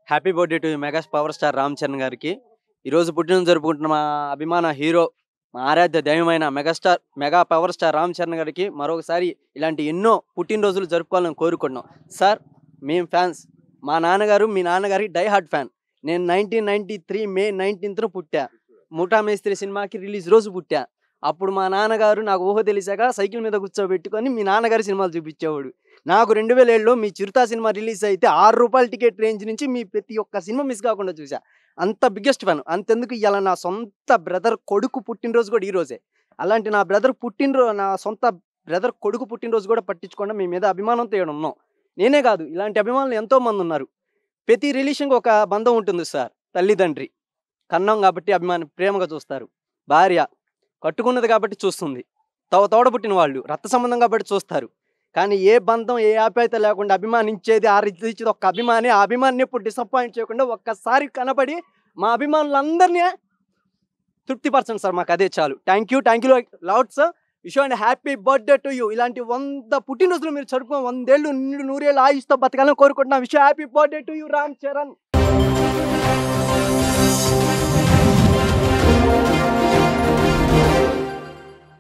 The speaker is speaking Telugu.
happy birthday to mega power star Ram Charan గారికి ఈరోజు పుట్టినరోజు జరుపుకుంటున్న మా అభిమాన హీరో మా ఆరాధ్య దైవమైన megastar mega power star Ram Charan గారికి మరొకసారి ఇలాంటి ఎన్నో పుట్టినరోజులు జరుపుకోవాలని కోరుకుంటున్నాం సార్ మేము ఫ్యాన్స్ మా నాన్నగారు మీ నాన్నగారికి డై హార్ట్ ఫ్యాన్ నేను నైన్టీన్ నైన్టీ త్రీ మే నైన్టీన్త్న పుట్టా ముఠా మేస్త్రి సినిమాకి రిలీజ్ రోజు పుట్టా అప్పుడు మా నాన్నగారు నాకు ఊహ తెలిసాక సైకిల్ మీద కూర్చోబెట్టుకొని మీ నాన్నగారి సినిమాలు చూపించేవాడు నాకు రెండు వేల ఏడులో మీ చిరుతా సినిమా రిలీజ్ అయితే ఆరు రూపాయల టికెట్ రేంజ్ నుంచి మీ ప్రతి ఒక్క సినిమా మిస్ కాకుండా చూసా అంత బిగ్గెస్ట్ ఫ్యాన్ అంతెందుకు ఇలా నా సొంత బ్రదర్ కొడుకు పుట్టినరోజు కూడా ఈ రోజే అలాంటి నా బ్రదర్ పుట్టినరోజు నా సొంత బ్రదర్ కొడుకు పుట్టినరోజు కూడా పట్టించుకోకుండా మీ మీద అభిమానంతో ఇక్కడ ఉన్నాం నేనే కాదు ఇలాంటి అభిమానులు ఎంతో మంది ఉన్నారు ప్రతి రిలేషన్కి ఒక బంధం ఉంటుంది సార్ తల్లిదండ్రి కన్నం కాబట్టి అభిమాని ప్రేమగా చూస్తారు భార్య కట్టుకున్నది కాబట్టి చూస్తుంది తవ తోడ పుట్టిన వాళ్ళు రక్త సంబంధం కాబట్టి చూస్తారు కానీ ఏ బంధం ఏ ఆప్యాయత లేకుండా అభిమానించేది ఆ రీతి ఒక్క అభిమాని ఆ అభిమాని ఎప్పుడు డిసప్పాయింట్ చేయకుండా ఒక్కసారి కనబడి మా అభిమానులందరినీ తృప్తిపరచండి సార్ మాకు అదే చాలు thank you thank you loud sir wish and happy birthday to you ఇలాంటి వంద పుట్టినరోజులు మీరు చదువుకో వందేళ్ళు నిండు నూరేళ్ళు ఆయుష్తో బతకాలని కోరుకుంటున్నాం wish happy birthday to you Ram Charan